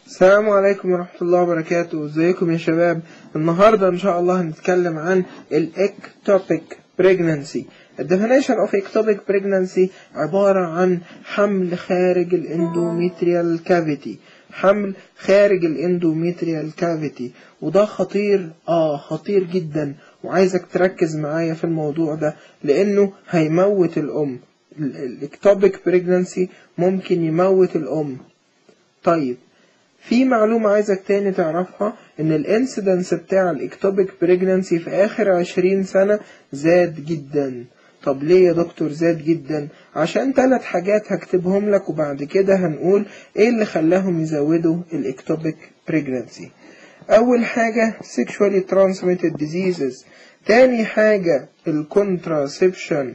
السلام عليكم ورحمة الله وبركاته ازيكم يا شباب النهاردة ان شاء الله هنتكلم عن الاكتوبيك pregnancy The definition of ectopic pregnancy عبارة عن حمل خارج الاندوميتريال كافيتي حمل خارج الاندوميتريال كافيتي وده خطير اه خطير جدا وعايزك تركز معايا في الموضوع ده لانه هيموت الام الاكتوبيك pregnancy ممكن يموت الام طيب في معلومة عايزك تاني تعرفها ان الانسيدنس بتاع الاكتوبيك بريجنانسي في اخر عشرين سنة زاد جدا طب ليه يا دكتور زاد جدا عشان ثلاث حاجات هكتبهم لك وبعد كده هنقول ايه اللي خلاهم يزودوا الاكتوبيك بريجنانسي اول حاجة sexually transmitted diseases تاني حاجة الكونتراسبشن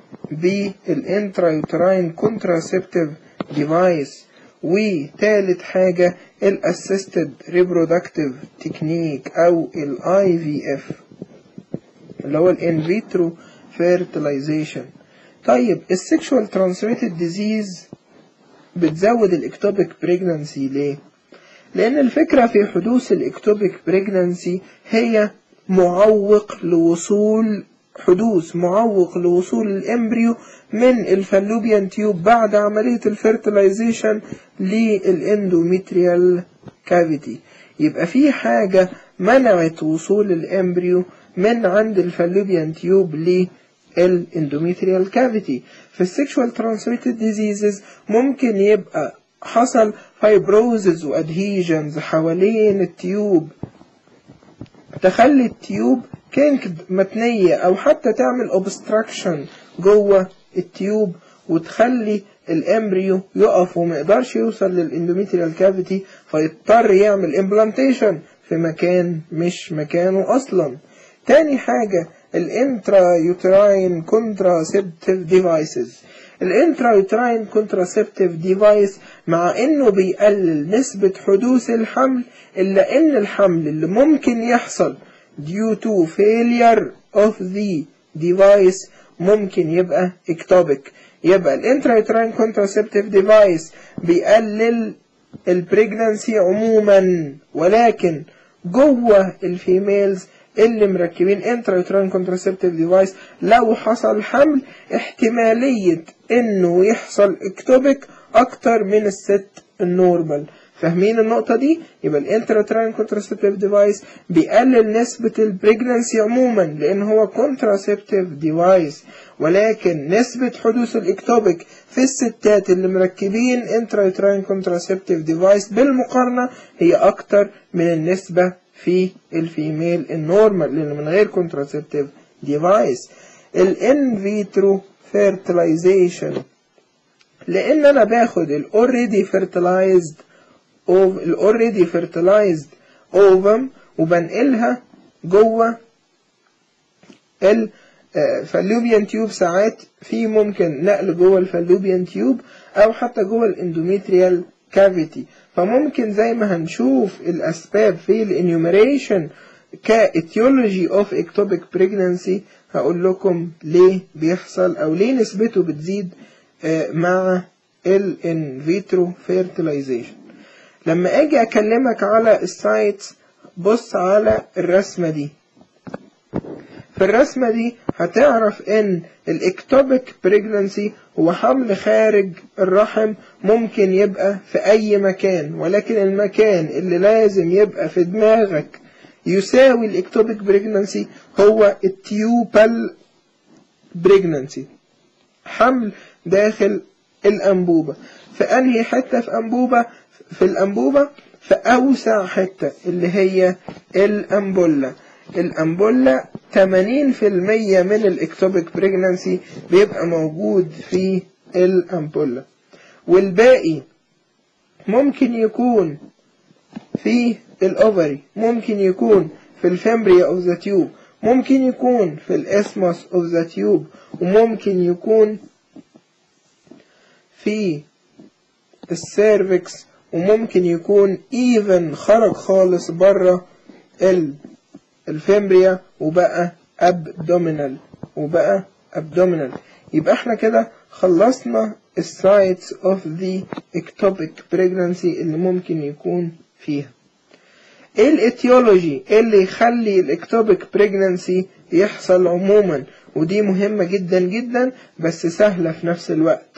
بالانترايوتراين contraceptive device وتالت حاجة الاسيستد ريبرودكتيف تكنيك او الاي في اف اللي هو الان فيترو فيرتلايزيشن طيب السكشوال ترانسميتد ديزيز بتزود الاكتوبيك بريجنانسي ليه لان الفكرة في حدوث الاكتوبيك بريجنانسي هي معوق لوصول حدوث معوق لوصول الامبريو من الفالوبيان تيوب بعد عملية الفيرتلايزيشن للاندوميتريال كافيتي يبقى في حاجة منعت وصول الامبريو من عند الفالوبيان تيوب للاندوميتريال كافيتي في السكشوال ترانسميتد ديزيزز ممكن يبقى حصل فايبروزز وادهيجنز حوالين التيوب تخلي التيوب كينكد متنية أو حتى تعمل اوبستراكشن جوه التيوب وتخلي الامبريو يقف وما يقدرش يوصل للاندوميتريال كافيتي فيضطر يعمل امبلانتيشن في مكان مش مكانه اصلا تاني حاجة الانترا يوتراين كونتراسبتيف ديفايسز الانترا يوتراين كونتراسبتيف ديفايس مع انه بيقلل نسبة حدوث الحمل الا ان الحمل اللي ممكن يحصل due to failure of the device ممكن يبقى ectopic يبقى الانترايتراين contraceptive device بيقلل البريجنانسي عموما ولكن جوه الفيميلز اللي مركبين انترايتراين contraceptive device لو حصل حمل احتمالية انه يحصل ectopic اكتر من الست النورمال فاهمين النقطة دي؟ يبقى الانتراتراين كونتراسبتيف ديفايس بيقلل نسبة البريجنانسي عموما لأن هو كونتراسبتيف ديفايس ولكن نسبة حدوث الاكتوبيك في الستات اللي مركبين انتراتراين كونتراسبتيف ديفايس بالمقارنة هي أكتر من النسبة في الفيميل النورمال لأن من غير كونتراسبتيف ديفايس الان فيترو فيرتلايزيشن لأن أنا باخد الاوريدي فيرتلايزد الاوريدي فيرتلايزد اوفم وبنقلها جوه الفالوبيان تيوب ساعات في ممكن نقل جوه الفالوبيان تيوب او حتى جوه الاندوميتريال كافيتي فممكن زي ما هنشوف الاسباب في الانيوميريشن كاتيولوجي اوف اكتوبيك بريجنانسي هقول لكم ليه بيحصل او ليه نسبته بتزيد مع الان فيترو فيرتلايزيشن لما اجي اكلمك على السايت بص على الرسمة دي في الرسمة دي هتعرف ان الاكتوبيك بريجنانسي هو حمل خارج الرحم ممكن يبقى في اي مكان ولكن المكان اللي لازم يبقى في دماغك يساوي الاكتوبيك بريجنانسي هو التيوبال بريجنانسي حمل داخل الانبوبة في انهي حتة في انبوبة في الأنبوبة في أوسع حتة اللي هي الأنبولة الأنبولة 80% من الإكتوبيك بريجنانسي بيبقى موجود في الأنبولة والباقي ممكن يكون في الأوفري ممكن يكون في الفمبريا أوف ذا تيوب ممكن يكون في الإسموس أوف ذا تيوب وممكن يكون في السيرفكس وممكن يكون ايفن خرج خالص بره الفيمبريا وبقى ابدومينال وبقى ابدومينال يبقى احنا كده خلصنا السايتس اوف ذا اكتوبيك بريجنانسي اللي ممكن يكون فيها ايه الاتيولوجي ايه اللي يخلي الاكتوبيك بريجنانسي يحصل عموما ودي مهمة جدا جدا بس سهلة في نفس الوقت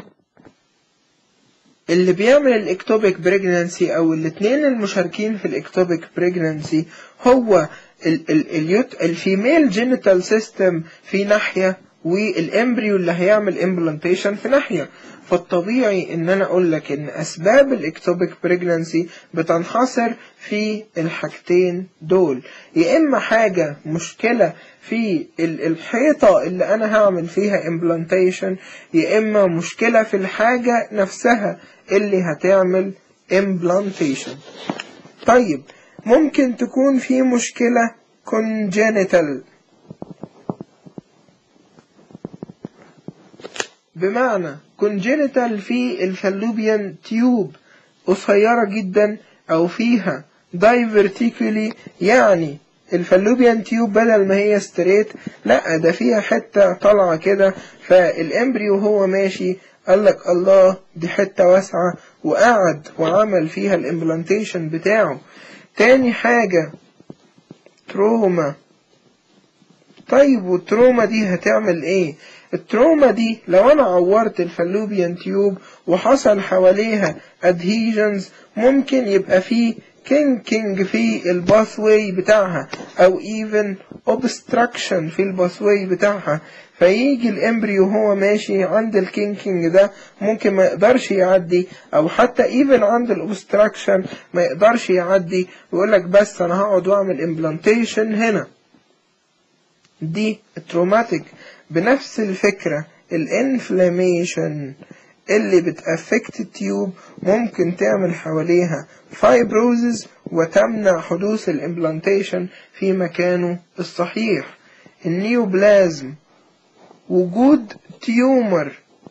اللي بيعمل الاكتوبيك بريجنانسي او الاتنين المشاركين في الاكتوبيك بريجنانسي هو ال ال اليوت الفيميل جينيتال سيستم في ناحية والامبريو اللي هيعمل امبلانتيشن في ناحية فالطبيعي ان انا اقول لك ان اسباب الاكتوبيك بريجنانسي بتنحصر في الحاجتين دول يا اما حاجة مشكلة في الحيطة اللي انا هعمل فيها امبلانتيشن يا اما مشكلة في الحاجة نفسها اللي هتعمل امبلانتيشن طيب ممكن تكون في مشكلة congenital بمعنى congenital في الفالوبيان تيوب قصيرة جدا أو فيها diverticuli يعني الفالوبيان تيوب بدل ما هي ستريت لا ده فيها حتة طالعة كده فالامبريو هو ماشي قال لك الله دي حتة واسعة وقعد وعمل فيها الامبلانتيشن بتاعه تاني حاجة تروما طيب والتروما دي هتعمل ايه التروما دي لو انا عورت الفالوبيان تيوب وحصل حواليها ادهيجنز ممكن يبقى فيه كينكينج في الباثواي بتاعها او even obstruction في الباثواي بتاعها فيجي الامبريو هو ماشي عند الكينكينج ده ممكن ما يقدرش يعدي او حتى even عند الاوبستراكشن ما يقدرش يعدي ويقول لك بس انا هقعد واعمل امبلانتيشن هنا دي التروماتيك بنفس الفكرة الانفلاميشن اللي بتأفكت التيوب ممكن تعمل حواليها فايبروزز وتمنع حدوث الامبلانتيشن في مكانه الصحيح النيوبلازم وجود تيومر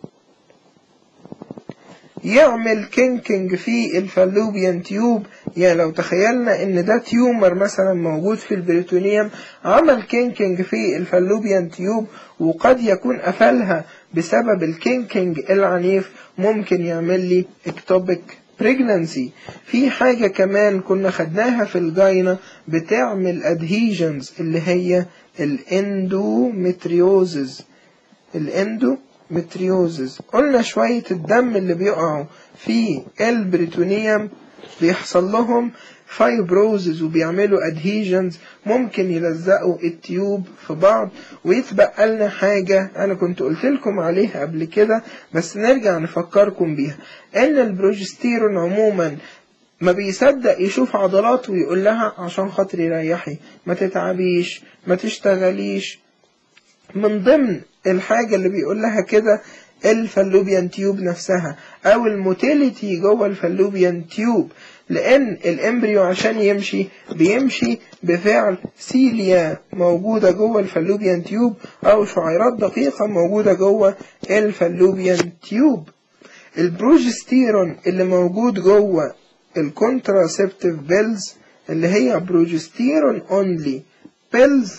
يعمل كينكينج في الفالوبيان تيوب يعني لو تخيلنا ان ده تيومر مثلا موجود في البريتونيوم عمل كينكينج في الفالوبيان تيوب وقد يكون قفلها بسبب الكينكينج العنيف ممكن يعمل لي اكتوبيك بريجنانسي في حاجة كمان كنا خدناها في الجاينة بتعمل ادهيجنز اللي هي الاندومتريوزز الاندومتريوزز قلنا شوية الدم اللي بيقعوا في البريتونيوم بيحصل لهم فايبروزز وبيعملوا ادهيجنز ممكن يلزقوا التيوب في بعض ويتبقى لنا حاجة أنا كنت قلت لكم عليها قبل كده بس نرجع نفكركم بيها إن البروجستيرون عموما ما بيصدق يشوف عضلات ويقول لها عشان خاطر يريحي ما تتعبيش ما تشتغليش من ضمن الحاجة اللي بيقول لها كده الفالوبيان تيوب نفسها او الموتيليتي جوه الفالوبيان تيوب لان الامبريو عشان يمشي بيمشي بفعل سيليا موجودة جوه الفالوبيان تيوب او شعيرات دقيقة موجودة جوه الفالوبيان تيوب البروجستيرون اللي موجود جوه الكونتراسبتيف بيلز اللي هي بروجستيرون اونلي بيلز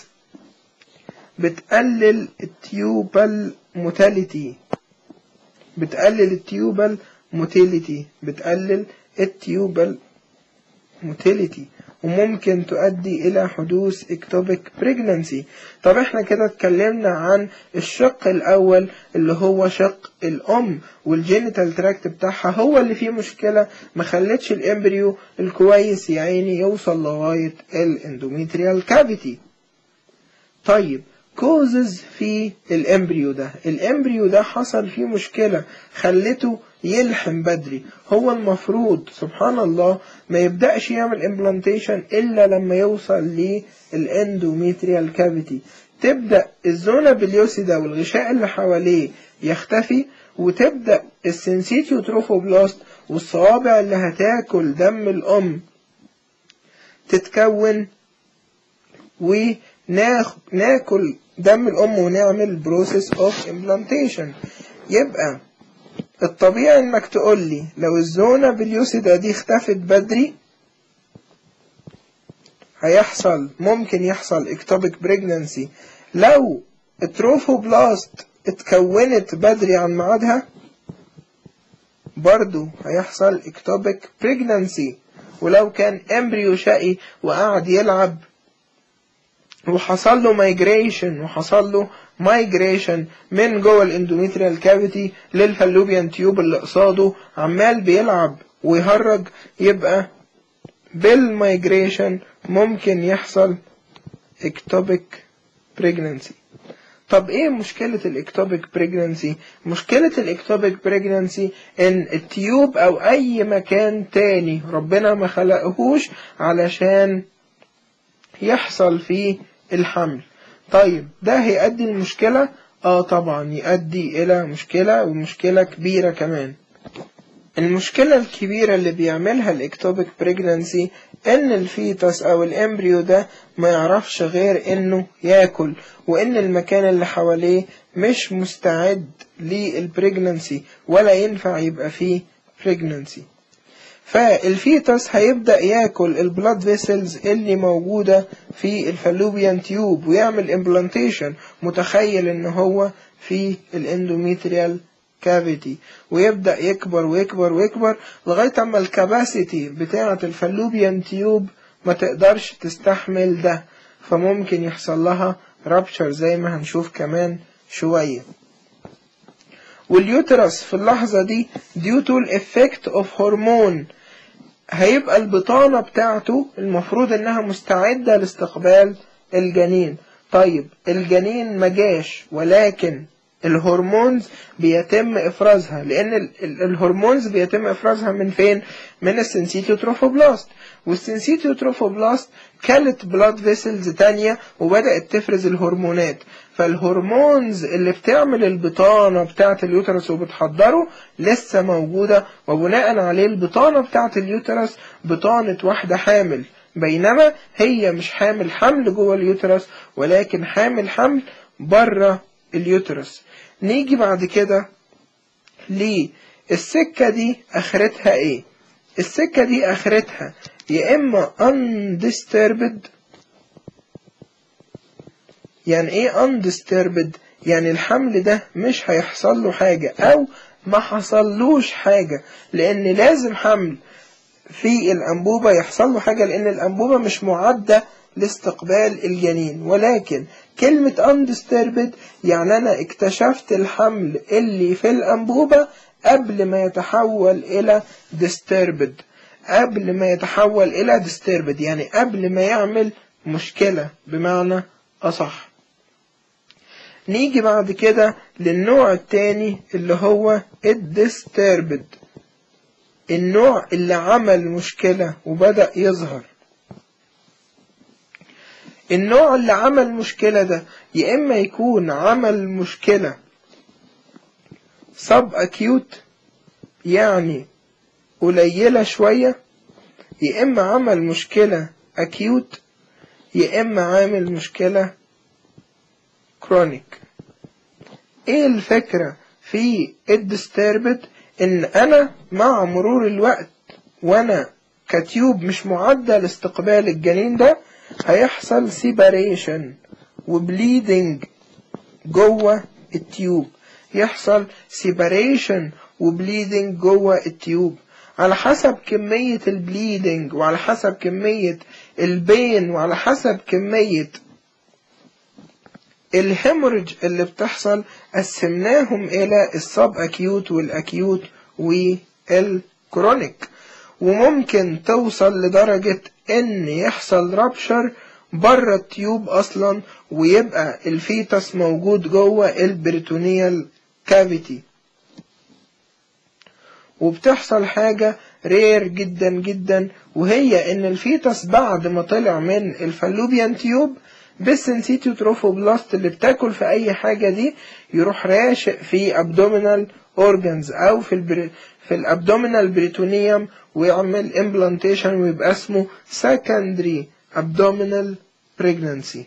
بتقلل التيوبال موتاليتي بتقلل التيوبال موتيليتي بتقلل التيوبال موتيليتي وممكن تؤدي إلى حدوث اكتوبيك بريجنانسي طب احنا كده اتكلمنا عن الشق الأول اللي هو شق الأم والجينيتال تراكت بتاعها هو اللي فيه مشكلة ما خلتش الامبريو الكويس يا عيني يوصل لغاية الاندوميتريال كافيتي طيب كوزز في الامبريو ده الامبريو ده حصل فيه مشكلة خلته يلحم بدري هو المفروض سبحان الله ما يبدأش يعمل امبلانتيشن إلا لما يوصل للاندوميتريال كافيتي تبدأ الزونة بليوسيدا والغشاء اللي حواليه يختفي وتبدأ السنسيتيو تروفوبلاست والصوابع اللي هتاكل دم الأم تتكون وناكل دم الأم ونعمل بروسيس اوف امبلانتيشن يبقى الطبيعي انك تقول لي لو الزونة باليوسيدا دي اختفت بدري هيحصل ممكن يحصل اكتوبيك بريجنانسي لو التروفوبلاست اتكونت بدري عن ميعادها برضو هيحصل اكتوبيك بريجنانسي ولو كان امبريو شقي وقعد يلعب وحصل له مايجريشن وحصل له مايجريشن من جوه الاندوميتريال كافيتي للفالوبيان تيوب اللي قصاده عمال بيلعب ويهرج يبقى بالمايجريشن ممكن يحصل اكتوبيك بريجنانسي طب ايه مشكلة الاكتوبيك بريجنانسي مشكلة الاكتوبيك بريجنانسي ان التيوب او اي مكان تاني ربنا ما خلقهوش علشان يحصل فيه الحمل طيب ده هيؤدي المشكلة اه طبعا يؤدي الى مشكلة ومشكلة كبيرة كمان المشكلة الكبيرة اللي بيعملها الاكتوبيك بريجنانسي ان الفيتس او الامبريو ده ما يعرفش غير انه ياكل وان المكان اللي حواليه مش مستعد للبريجنانسي ولا ينفع يبقى فيه بريجنانسي فالفيتس هيبدأ ياكل البلاد فيسلز اللي موجودة في الفالوبيان تيوب ويعمل امبلانتيشن متخيل ان هو في الاندوميتريال كافيتي ويبدأ يكبر ويكبر ويكبر لغاية اما الكاباسيتي بتاعة الفالوبيان تيوب ما تقدرش تستحمل ده فممكن يحصل لها رابشر زي ما هنشوف كمان شوية واليوترس في اللحظة دي due to الافكت of هرمون هيبقى البطانة بتاعته المفروض انها مستعدة لاستقبال الجنين طيب الجنين مجاش ولكن الهرمونز بيتم افرازها لان ال ال الهرمونز بيتم افرازها من فين من السنسيتيوتروفوبلاست والسنسيتيوتروفوبلاست كانت بلاد فيسلز تانية وبدأت تفرز الهرمونات فالهرمونز اللي بتعمل البطانة بتاعة اليوترس وبتحضره لسه موجودة وبناء عليه البطانة بتاعة اليوترس بطانة واحدة حامل بينما هي مش حامل حمل جوه اليوترس ولكن حامل حمل بره اليوترس نيجي بعد كده للسكة دي اخرتها ايه السكة دي اخرتها يا اما undisturbed يعني ايه undisturbed يعني الحمل ده مش هيحصل له حاجة او ما حصلوش حاجة لان لازم حمل في الانبوبة يحصل له حاجة لان الانبوبة مش معدة لاستقبال الجنين ولكن كلمة undisturbed يعني أنا اكتشفت الحمل اللي في الأنبوبة قبل ما يتحول إلى disturbed قبل ما يتحول إلى disturbed يعني قبل ما يعمل مشكلة بمعنى أصح نيجي بعد كده للنوع التاني اللي هو الديستربد النوع اللي عمل مشكلة وبدأ يظهر النوع اللي عمل مشكلة ده يا إما يكون عمل مشكلة سب أكيوت يعني قليلة شوية يا إما عمل مشكلة أكيوت يا إما عامل مشكلة كرونيك إيه الفكرة في الديستربت إن أنا مع مرور الوقت وأنا كتيوب مش معدة لاستقبال الجنين ده هيحصل سيباريشن وبليدنج جوه التيوب يحصل سيباريشن وبليدنج جوه التيوب على حسب كمية البليدنج وعلى حسب كمية البين وعلى حسب كمية الهيموريج اللي بتحصل قسمناهم إلى السب أكيوت والأكيوت والكرونيك وممكن توصل لدرجة إن يحصل رابشر بره التيوب أصلا ويبقى الفيتس موجود جوه البريتونيال كافيتي وبتحصل حاجة رير جدا جدا وهي ان الفيتس بعد ما طلع من الفالوبيان تيوب بالسنسيتيو تروفوبلاست اللي بتاكل في اي حاجة دي يروح راشق في ابدومينال اورجانز او في البري في الابدومينال بريتونيوم ويعمل امبلانتيشن ويبقى اسمه secondary abdominal pregnancy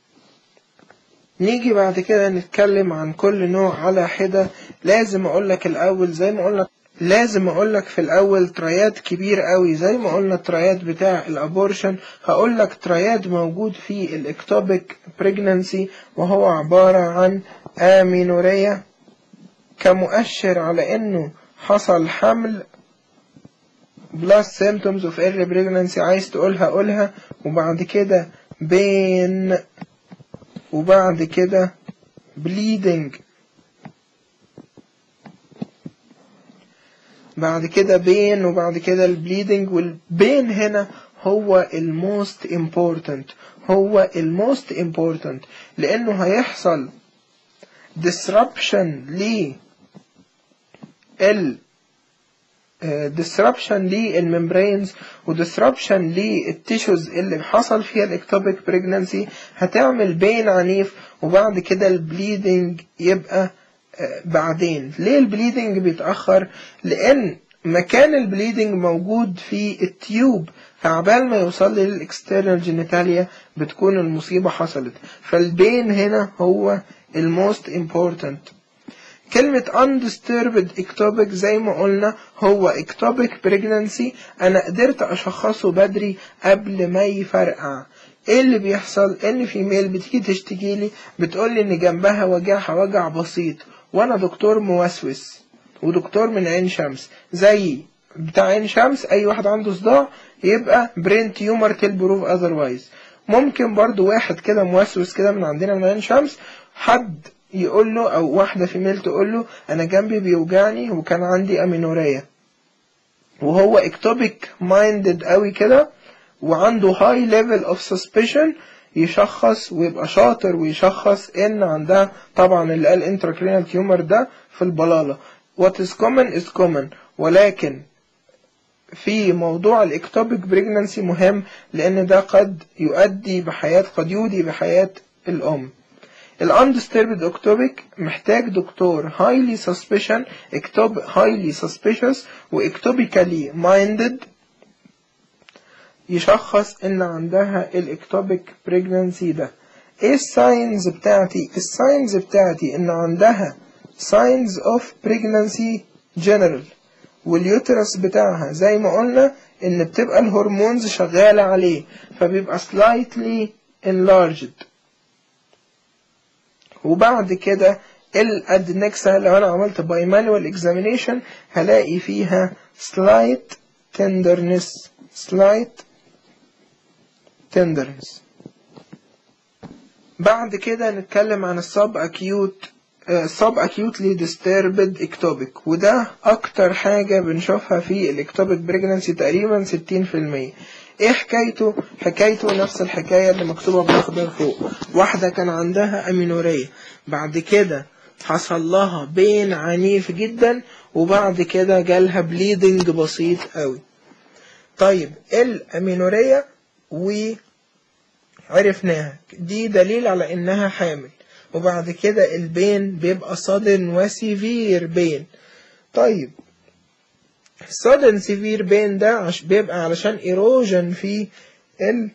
نيجي بعد كده نتكلم عن كل نوع على حدة لازم اقولك الاول زي ما قلنا لازم اقولك في الاول ترياد كبير قوي زي ما قلنا الترياد بتاع الابورشن هقولك ترياد موجود في الاكتوبيك بريجنانسي وهو عبارة عن امينوريا كمؤشر على انه حصل حمل plus symptoms of early pregnancy عايز تقولها قولها وبعد كده pain وبعد كده bleeding بعد كده بين وبعد كده البليدنج والبين هنا هو الموست important هو الموست important لانه هيحصل disruption ل ال disruption للممبرينز ودisruption للتيشوز اللي حصل فيها الاكتوبيك بريجنانسي هتعمل بين عنيف وبعد كده البليدنج يبقى بعدين ليه البليدنج بيتأخر لأن مكان البليدنج موجود في التيوب فعبال ما يوصل لي للاكسترنال جينيتاليا بتكون المصيبة حصلت فالبين هنا هو الموست important كلمة undisturbed ectopic زي ما قلنا هو ectopic pregnancy أنا قدرت أشخصه بدري قبل ما يفرقع ايه اللي بيحصل ان في ميل بتيجي تشتكي لي بتقول لي ان جنبها وجعها وجع بسيط وانا دكتور موسوس ودكتور من عين شمس زي بتاع عين شمس اي واحد عنده صداع يبقى برين تيومر تيل بروف اذروايز ممكن برضو واحد كده موسوس كده من عندنا من عين شمس حد يقول له او واحده في ميل تقول له انا جنبي بيوجعني وكان عندي امينوريا وهو اكتوبيك مايندد قوي كده وعنده هاي ليفل اوف سسبشن يشخص ويبقى شاطر ويشخص ان عندها طبعا اللي قال intracranial تيومر ده في البلالة what is common is common ولكن في موضوع الاكتوبيك بريجنانسي مهم لان ده قد يؤدي بحياة قد يودي بحياة الام الاندستربد اكتوبيك محتاج دكتور highly suspicion اكتوب highly suspicious واكتوبيكالي minded يشخص ان عندها الاكتوبيك بريجنانسي ده ايه الساينز بتاعتي الساينز بتاعتي ان عندها signs of pregnancy general واليوترس بتاعها زي ما قلنا ان بتبقى الهرمونز شغالة عليه فبيبقى slightly enlarged وبعد كده الادنكسا لو انا عملت باي مانوال اكزامينيشن هلاقي فيها slight tenderness slight tenderness بعد كده نتكلم عن السب اكيوت سب اكيوتلي disturbed ectopic وده اكتر حاجة بنشوفها في الاكتوبيك بريجنانسي تقريبا 60% ايه حكايته حكايته نفس الحكاية اللي مكتوبة بالاخضر فوق واحدة كان عندها امينورية بعد كده حصل لها بين عنيف جدا وبعد كده جالها بليدنج بسيط قوي طيب الامينورية وعرفناها دي دليل على انها حامل وبعد كده البين بيبقى صادن وسيفير بين طيب sudden severe pain ده عش بيبقى علشان erosion في ال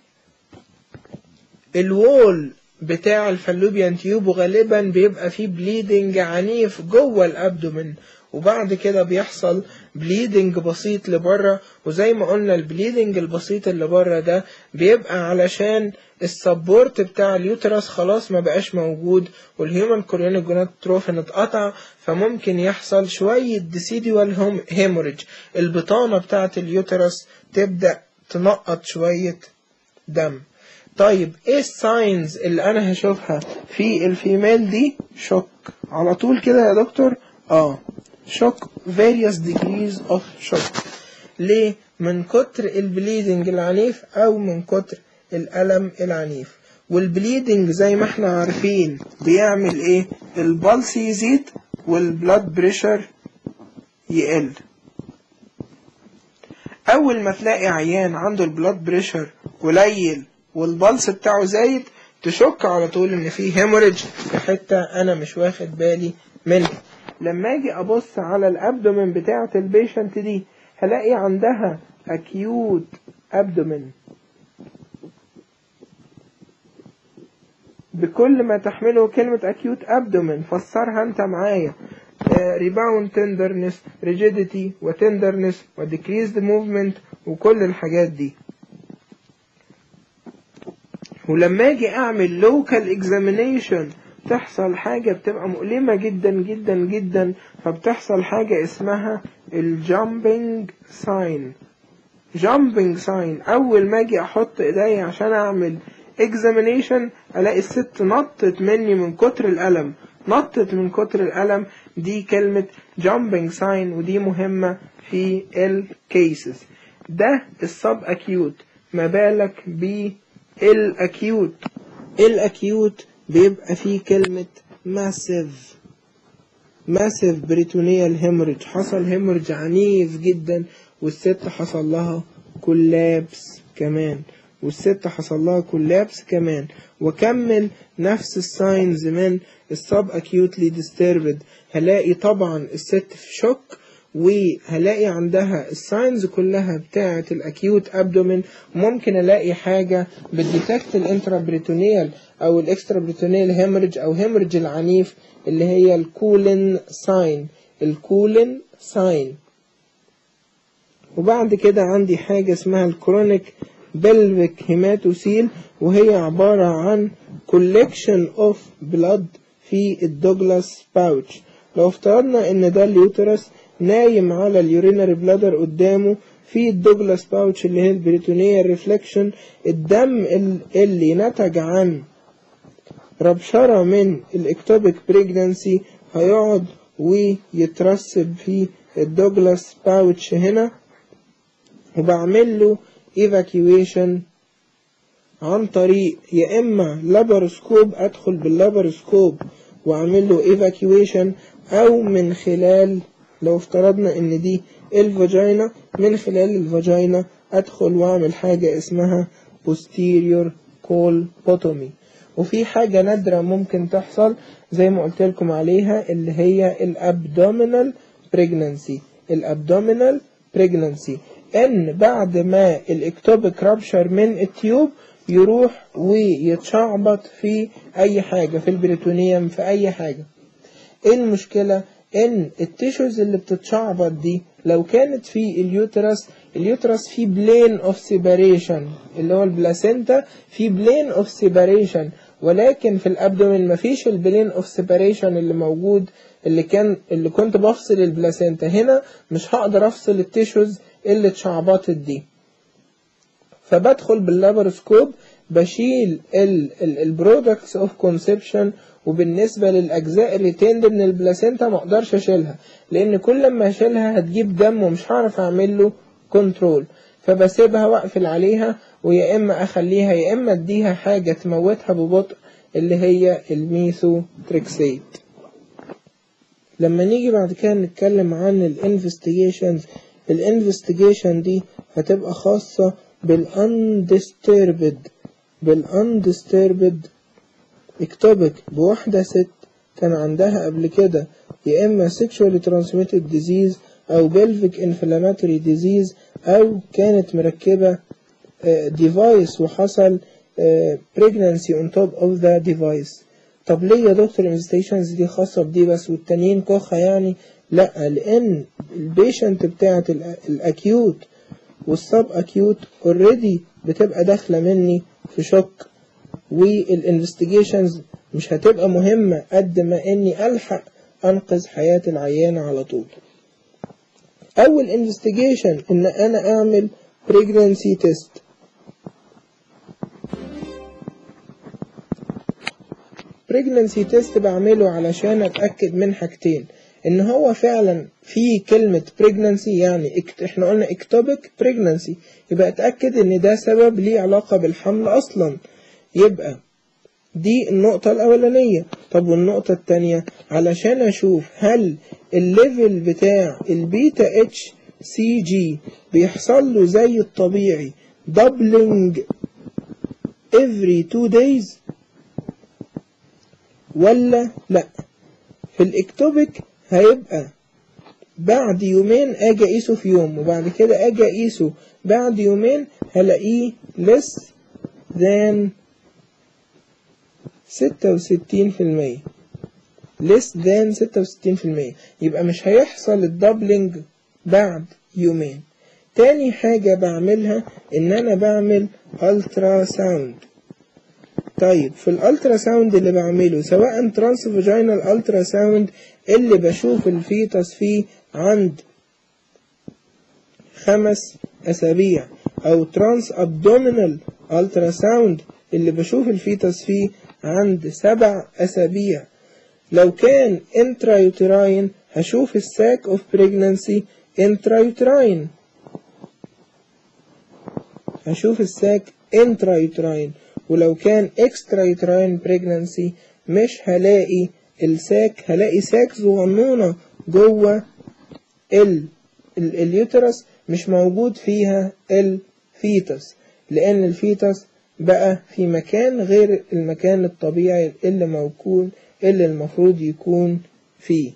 الوول بتاع الفالوبيان تيوب وغالبا بيبقى فيه بليدنج عنيف جوه الابدومن وبعد كده بيحصل بليدنج بسيط لبره وزي ما قلنا البليدنج البسيط اللي بره ده بيبقى علشان السبورت بتاع اليوترس خلاص ما بقاش موجود والهيومن كوريونيك جوناتروفين اتقطع فممكن يحصل شوية ديسيديوال هيموريج البطانة بتاعة اليوترس تبدأ تنقط شوية دم طيب ايه الساينز اللي انا هشوفها في الفيميل دي شوك على طول كده يا دكتور اه شوك various degrees of shock ليه من كتر البليدنج العنيف او من كتر الألم العنيف والبليدنج زي ما احنا عارفين بيعمل ايه البلس يزيد والبلاد بريشر يقل اول ما تلاقي عيان عنده البلاد بريشر قليل والبلس بتاعه زايد تشك على طول ان في هيموريدج في حته انا مش واخد بالي منها لما اجي ابص على الابدومن بتاعه البيشنت دي هلاقي عندها acute abdomen بكل ما تحمله كلمة acute abdomen فسرها انت معايا rebound tenderness rigidity وtenderness decreased movement وكل الحاجات دي ولما اجي اعمل local examination تحصل حاجة بتبقى مؤلمة جدا جدا جدا فبتحصل حاجة اسمها الجامبنج ساين jumping sign اول ما اجي احط ايدي عشان اعمل examination الاقي الست نطت مني من كتر الالم نطت من كتر الالم دي كلمة jumping sign ودي مهمة في الكيسز ده السب اكيوت ما بالك بالاكيوت الاكيوت بيبقى فيه كلمة massive massive بريتونيال hemorrhage حصل hemorrhage عنيف جدا والست حصل لها كولابس كمان والست حصل لها كولابس كمان وكمل نفس الساينز من السب اكيوتلي disturbed هلاقي طبعا الست في شوك وهلاقي عندها الساينز كلها بتاعة الاكيوت ابدومين ممكن الاقي حاجة بتديتكت الانترابريتونيال او الاكسترابريتونيال هيموريج او هيموريج العنيف اللي هي الكولين ساين الكولين ساين وبعد كده عندي حاجة اسمها الكرونيك بلفيك هيماتوسيل وهي عبارة عن collection of blood في الدوجلاس باوتش لو افترضنا ان ده اليوترس نايم على اليورينري بلادر قدامه في الدوجلاس باوتش اللي هي البريتونية ريفلكشن الدم اللي نتج عن ربشرة من الاكتوبيك بريجنانسي هيقعد ويترسب في الدوجلاس باوتش هنا وبعمل له evacuation عن طريق يا اما لابروسكوب ادخل باللابروسكوب واعمل له evacuation او من خلال لو افترضنا ان دي الفاجينا من خلال الفاجينا ادخل واعمل حاجة اسمها posterior colpotomy وفي حاجة نادرة ممكن تحصل زي ما قلت لكم عليها اللي هي الابدومينال pregnancy الابدومينال pregnancy ان بعد ما الاكتوبيك رابشر من التيوب يروح ويتشعبط في اي حاجة في البريتونيوم في اي حاجة ايه المشكلة ان التيشوز اللي بتتشعبط دي لو كانت في اليوترس اليوترس في بلين اوف سيباريشن اللي هو البلاسينتا في بلين اوف سيباريشن ولكن في الابدومين مفيش البلين اوف سيباريشن اللي موجود اللي كان اللي كنت بفصل البلاسينتا هنا مش هقدر افصل التيشوز اللي اتشعبطت دي فبدخل باللابروسكوب بشيل البرودكتس اوف كونسبشن وبالنسبة للأجزاء اللي تند من البلاسينتا ما اقدرش اشيلها لأن كل ما اشيلها هتجيب دم ومش هعرف اعمل له كنترول فبسيبها واقفل عليها ويا اما اخليها يا اما اديها حاجة تموتها ببطء اللي هي الميثوتريكسيت لما نيجي بعد كده نتكلم عن الانفستيجيشنز الانفستيجيشن دي هتبقى خاصة بالundisturbed بالundisturbed اكتوبك بواحدة ست كان عندها قبل كده يا إما sexually transmitted disease أو pelvic inflammatory disease أو كانت مركبة device وحصل pregnancy on top of the device طب ليه يا دكتور الانفستيشنز دي خاصة بدي بس والتانيين كوخة يعني لا لأن البيشنت بتاعت الأكيوت والسب أكيوت اوريدي بتبقى داخلة مني في شوك والانفستيجيشنز مش هتبقى مهمة قد ما اني الحق انقذ حياة العيان على طول اول انفستيجيشن ان انا اعمل pregnancy test pregnancy test بعمله علشان اتأكد من حاجتين ان هو فعلا في كلمة pregnancy يعني احنا قلنا ectopic pregnancy يبقى اتأكد ان ده سبب ليه علاقة بالحمل اصلا يبقى دي النقطة الأولانية طب والنقطة التانية علشان أشوف هل الليفل بتاع البيتا اتش سي جي بيحصل له زي الطبيعي doubling every two days ولا لا في الاكتوبيك هيبقى بعد يومين اجي اقيسه في يوم وبعد كده اجي اقيسه بعد يومين هلاقيه less than ستة وستين في المية less than ستة وستين في المية يبقى مش هيحصل الدبلنج بعد يومين تاني حاجة بعملها ان انا بعمل الترا ساوند طيب في الالترا ساوند اللي بعمله سواء ترانس فاجينال الترا ساوند اللي بشوف الفيتس فيه عند خمس أسابيع أو ترانس أبدومينال ألترا ساوند اللي بشوف الفيتس فيه عند سبع أسابيع لو كان انترايوتراين هشوف الساك اوف بريجنانسي انترايوتراين هشوف الساك انترايوتراين ولو كان اكسترايوتراين بريجنانسي مش هلاقي الساك هلاقي ساك صغنونة جوه ال ال اليوترس مش موجود فيها الفيتس لأن الفيتس بقى في مكان غير المكان الطبيعي اللي موجود اللي المفروض يكون فيه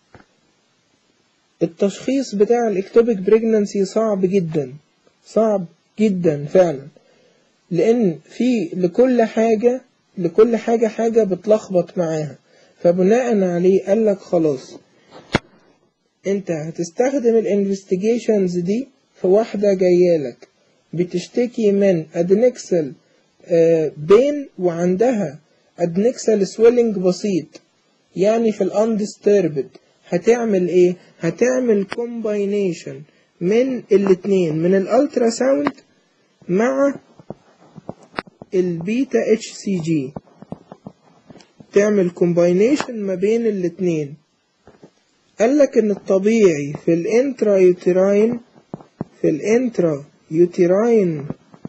التشخيص بتاع الاكتوبيك بريجنانسي صعب جدا صعب جدا فعلا لان في لكل حاجة لكل حاجة حاجة بتلخبط معاها فبناء عليه قال لك خلاص انت هتستخدم الانفستيجيشنز دي في واحدة جايالك بتشتكي من ادنكسل بين وعندها ادنكسل سويلنج بسيط يعني في الاندستربد هتعمل ايه هتعمل كومباينيشن من الاتنين من الالترا ساوند مع البيتا اتش سي جي تعمل كومباينيشن ما بين الاتنين قال لك ان الطبيعي في الانترا يوتراين في الانترا يوتراين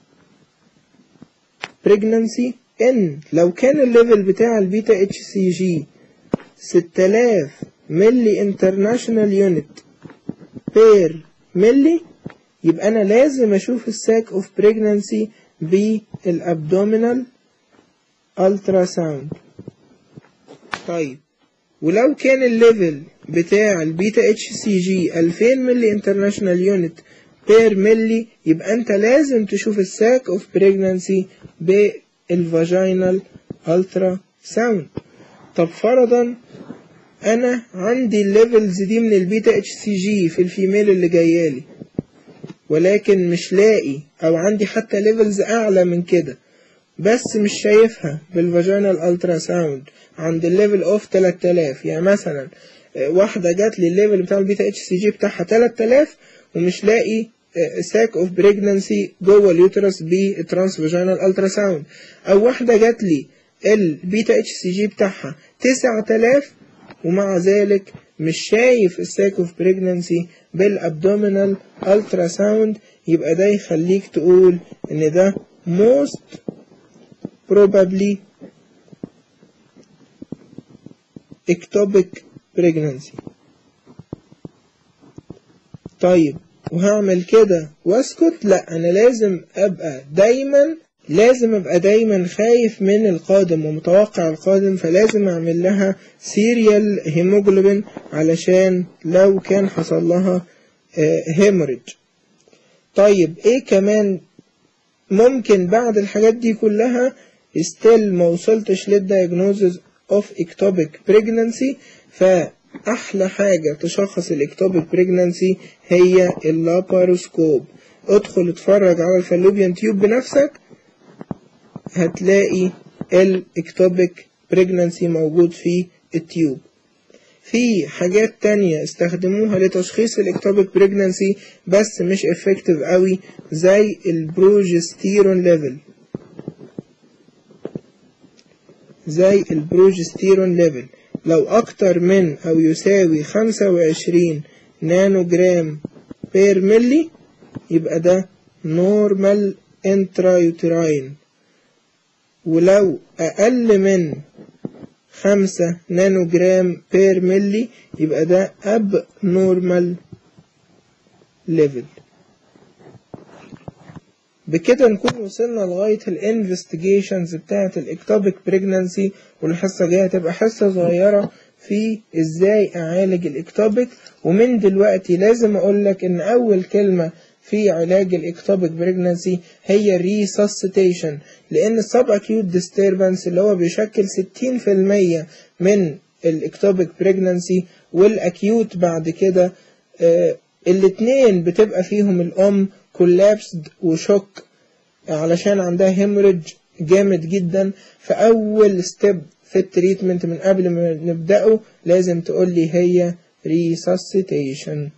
بريجنانسي ان لو كان الليفل بتاع البيتا اتش سي جي 6000 ملي انترناشونال يونت بير ملي يبقى انا لازم اشوف الساك اوف بريجنانسي بالابدومينال الترا ساوند طيب ولو كان الليفل بتاع البيتا اتش سي جي 2000 ملي انترناشونال يونت بير ملي يبقى انت لازم تشوف الساك اوف بريجنانسي بالفاجينال الترا ساوند طب فرضا انا عندي الليفلز دي من البيتا اتش سي جي في الفيميل اللي جايالي ولكن مش لاقي او عندي حتى ليفلز اعلى من كده بس مش شايفها بالفاجينال الترا ساوند عند الليفل اوف 3000 يعني مثلا واحدة جات لي الليفل بتاع البيتا اتش سي جي بتاعها 3000 ومش لاقي ساك اوف بريجنانسي جوه اليوترس بالترانس فاجينال الترا ساوند او واحدة جات لي البيتا اتش سي جي بتاعها 9000 ومع ذلك مش شايف الساك اوف بريجنانسي بالابدومينال الترا ساوند يبقى ده يخليك تقول ان ده most probably ectopic pregnancy طيب وهعمل كده واسكت لا انا لازم ابقى دايما لازم ابقى دايما خايف من القادم ومتوقع القادم فلازم اعمل لها سيريال هيموجلوبين علشان لو كان حصل لها هيموريج طيب ايه كمان ممكن بعد الحاجات دي كلها ستيل ما وصلتش للدياجنوزز اوف اكتوبيك بريجنانسي فاحلى حاجة تشخص الاكتوبيك بريجنانسي هي اللاباروسكوب ادخل اتفرج على الفالوبيان تيوب بنفسك هتلاقي الاكتوبيك بريجنانسي موجود في التيوب في حاجات تانية استخدموها لتشخيص الاكتوبيك بريجنانسي بس مش افكتيف قوي زي البروجستيرون ليفل زي البروجستيرون ليفل لو اكتر من او يساوي 25 نانو جرام بير ملي يبقى ده نورمال انترايوتراين ولو أقل من خمسة نانو جرام بير ملي يبقى ده أب نورمال ليفل بكده نكون وصلنا لغاية الانفستيجيشنز بتاعة الاكتوبيك بريجنانسي والحصة الجاية هتبقى حصة صغيرة في ازاي اعالج الاكتوبيك ومن دلوقتي لازم اقولك ان اول كلمة في علاج الاكتوبيك بريجنانسي هي ريسسيتيشن لان السب اكيوت ديستربنس اللي هو بيشكل 60% من الاكتوبيك بريجنانسي والاكيوت بعد كده آه الاتنين بتبقى فيهم الام كولابسد وشوك علشان عندها هيموريدج جامد جدا فاول ستيب في التريتمنت من قبل ما نبدأه لازم تقول لي هي ريسسيتيشن